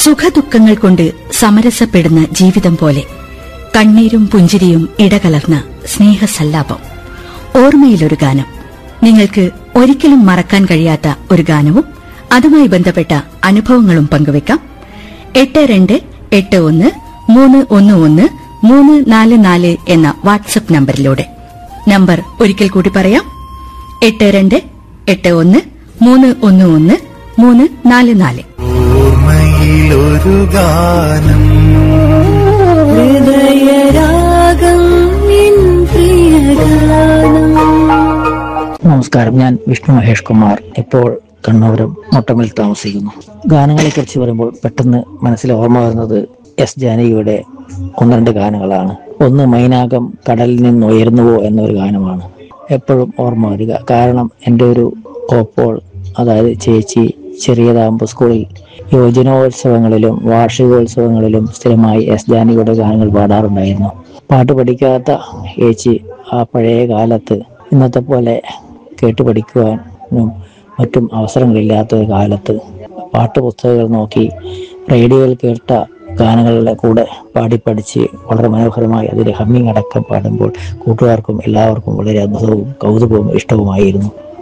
സുഖദുഃഖങ്ങൾ കൊണ്ട് സമരസപ്പെടുന്ന ജീവിതം പോലെ കണ്ണീരും പുഞ്ചിരിയും ഇടകലർന്ന സ്നേഹസല്ലാപം ഓർമ്മയിലൊരു ഗാനം നിങ്ങൾക്ക് ഒരിക്കലും മറക്കാൻ കഴിയാത്ത ഒരു ഗാനവും അതുമായി ബന്ധപ്പെട്ട അനുഭവങ്ങളും പങ്കുവെക്കാം എട്ട് രണ്ട് എട്ട് ഒന്ന് മൂന്ന് ഒന്ന് ഒന്ന് മൂന്ന് നാല് നാല് എന്ന വാട്സപ്പ് നമ്പറിലൂടെ നമ്പർ ഒരിക്കൽ കൂടി പറയാം എട്ട് രണ്ട് എട്ട് ഒന്ന് മൂന്ന് ഒന്ന് ഒന്ന് മൂന്ന് നാല് നാല് ഓർമ്മയിലൊരു ഗാനം ഹൃദയരാഗം നിൻ പ്രിയഗാനം നമസ്കാരം ഞാൻ വിഷ്ണു മഹേഷ് കുമാർ ഇപ്പോൾ കണ്ണൂരും മൊട്ടമിൽ താമസിക്കുന്നു ഗാനങ്ങളെ കുറിച്ച് പറയുമ്പോൾ പെട്ടെന്ന് മനസ്സിൽ ഓർമ്മ വരുന്നത് എസ് ജാനകിയുടെ ഒന്ന് രണ്ട് ഗാനങ്ങളാണ് ഒന്ന് മൈനാകം കടലിൽ നിന്ന് ഉയർന്നുവോ എന്നൊരു ഗാനമാണ് എപ്പോഴും ഓർമ്മ വരിക കാരണം എൻ്റെ ഒരു ഓപ്പോൾ അതായത് ചേച്ചി ചെറിയതാകുമ്പോൾ സ്കൂളിൽ യുവജനോത്സവങ്ങളിലും വാർഷികോത്സവങ്ങളിലും സ്ഥിരമായി എസ് ജാനകിയുടെ ഗാനങ്ങൾ പാടാറുണ്ടായിരുന്നു പാട്ട് പഠിക്കാത്ത ചേച്ചി ആ പഴയ കാലത്ത് ഇന്നത്തെ പോലെ കേട്ട് പഠിക്കുവാനും മറ്റും അവസരങ്ങളില്ലാത്ത ഒരു കാലത്ത് പാട്ടുപുസ്തകങ്ങൾ നോക്കി റേഡിയോയിൽ കേട്ട ഗാനങ്ങളുടെ കൂടെ പാടി പഠിച്ച് വളരെ മനോഹരമായി അതിൽ ഹമ്മിങ് അടക്കം പാടുമ്പോൾ കൂട്ടുകാർക്കും എല്ലാവർക്കും വളരെ അത്ഭുതവും കൗതുകവും ഇഷ്ടവുമായിരുന്നു